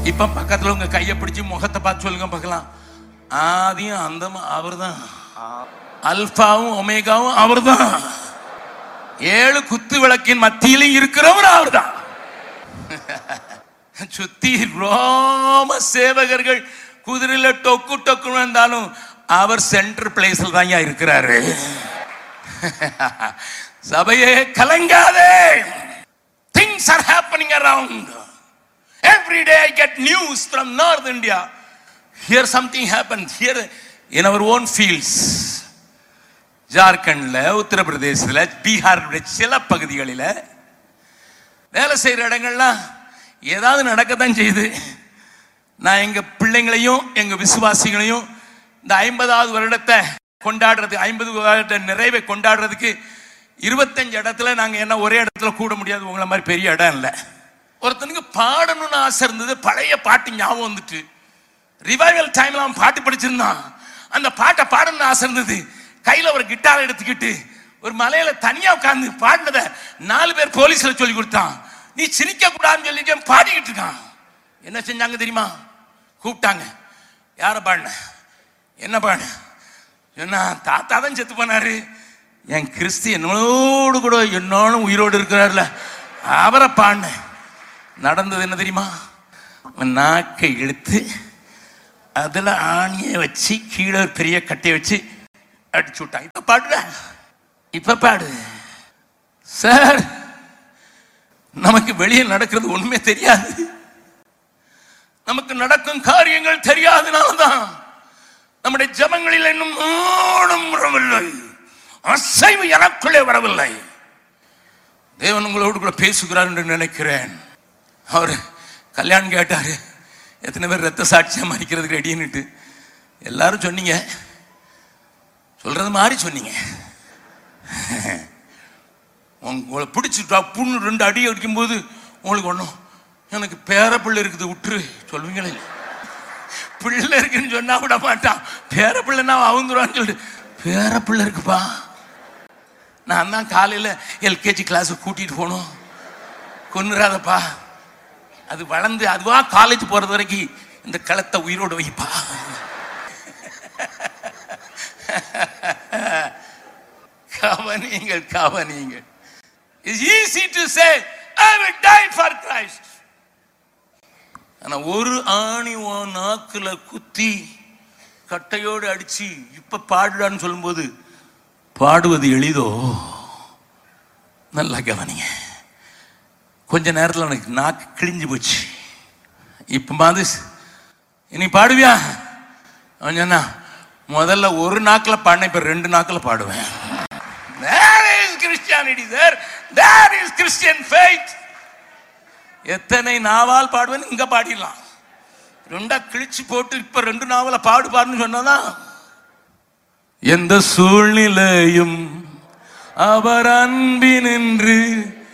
இப்ப பக்கத்துல உங்க கையை பிடிச்சு முகத்தை பார்த்து சொல்லுங்க பார்க்கலாம் ஆதியும் அந்தமும் அவர்தான் அல்பாவும் ஒமேகாவும் அவர்தான் ஏழு குத்து விளக்கின் மத்தியிலும் இருக்கிறவர் அவர்தான் சுத்தி ரோம சேவகர்கள் குதிரையில டொக்கு டொக்குன்னு வந்தாலும் அவர் சென்டர் பிளேஸ்ல தான் இருக்கிறாரு சபையே கலங்காதே things are happening around every day I get news from north India here something happen here in our own fields ஜார்க்கண்ட்ல உத்தரப்பிரதேசத்துல பீகாருடைய சில பகுதிகளில் வேலை செய்யற இடங்கள்லாம் ஏதாவது நடக்கத்தான் செய்யுது நான் எங்க பிள்ளைங்களையும் எங்க விசுவாசிகளையும் இந்த ஐம்பதாவது வருடத்தை கொண்டாடுறது ஐம்பது வருட நிறைவை கொண்டாடுறதுக்கு இருபத்தஞ்சு இடத்துல நாங்க என்ன ஒரே இடத்துல கூட முடியாது உங்களை மாதிரி பெரிய இடம் இல்லை ஒருத்தனுக்கு பாடணும்னு ஆசை இருந்தது பழைய பாட்டு ஞாபகம் வந்துட்டு ரிவைவல் டைம்ல அவன் பாட்டு படிச்சிருந்தான் அந்த பாட்டை பாடணும்னு ஆசை இருந்தது கையில ஒரு கிட்டார் எடுத்துக்கிட்டு ஒரு மலையில தனியா உட்கார்ந்து பாடினத நாலு பேர் போலீஸ்ல சொல்லி கொடுத்தான் நீ சிரிக்க கூடாதுன்னு சொல்லிட்டு பாடிக்கிட்டு இருக்கான் என்ன செஞ்சாங்க தெரியுமா கூப்பிட்டாங்க யார பாடின என்ன பாடின என்ன தாத்தா தான் செத்து போனாரு என் கிறிஸ்து என்னோடு கூட என்னோட உயிரோடு இருக்கிறார்ல அவரை பாடினேன் நடந்தது என்ன தெரியுமா அவன் நாக்கை இழுத்து அதுல ஆணியை வச்சு கீழே ஒரு பெரிய கட்டையை வச்சு அடிச்சு விட்டான் இப்ப பாடுற இப்ப பாடு சார் நமக்கு வெளியே நடக்கிறது ஒண்ணுமே தெரியாது நமக்கு நடக்கும் காரியங்கள் தெரியாதனால்தான் நம்முடைய ஜபங்களில் இன்னும் ஓடும் வரவில்லை அசைவு எனக்குள்ளே வரவில்லை தேவன் உங்களோடு கூட பேசுகிறார் என்று நினைக்கிறேன் அவர் கல்யாணம் கேட்டாரு எத்தனை பேர் ரத்த சாட்சியம் மறிக்கிறதுக்கு ரெடின்னுட்டு எல்லாரும் சொன்னீங்க சொல்றது மாதிரி சொன்னீங்க உங்களை பிடிச்சிட்டா புண்ணு ரெண்டு அடி அடிக்கும்போது உங்களுக்கு ஒன்றும் எனக்கு பேர பிள்ளை இருக்குது விட்டுரு சொல்வீங்களே பிள்ளை இருக்குன்னு சொன்னா விட மாட்டான் பேர பிள்ளைன்னா அவந்துருவான்னு சொல்லிட்டு பேர பிள்ளை இருக்குப்பா நான் தான் காலையில் எல்கேஜி கிளாஸுக்கு கூட்டிட்டு போகணும் கொன்னுறாதப்பா அது வளர்ந்து அதுவா காலேஜ் போறது வரைக்கும் இந்த களத்தை உயிரோடு வைப்பா கவனிங்கள் கவனிங்கள் it's easy to say I will die for Christ ஆனா ஒரு ஆணி உன் நாக்குல குத்தி கட்டையோடு அடிச்சு இப்ப பாடுடான்னு சொல்லும்போது பாடுவது எளிதோ நல்லா கவனிங்க கொஞ்ச நேரத்தில் எனக்கு நாக்கு கிழிஞ்சு போச்சு இப்ப மாதிரி இனி பாடுவியா அவன் சொன்னா முதல்ல ஒரு நாக்கில் பாடினேன் இப்ப ரெண்டு நாக்கில் பாடுவேன் There is Christianity there. There is Christian faith. எத்தனை நாவால் பாடுவேன்னு இங்க பாடிடலாம் ரெண்டா கிழிச்சு போட்டு இப்ப ரெண்டு நாவல பாடு பாடுன்னு சொன்னதான் எந்த சூழ்நிலையும் அவர் அன்பினின்று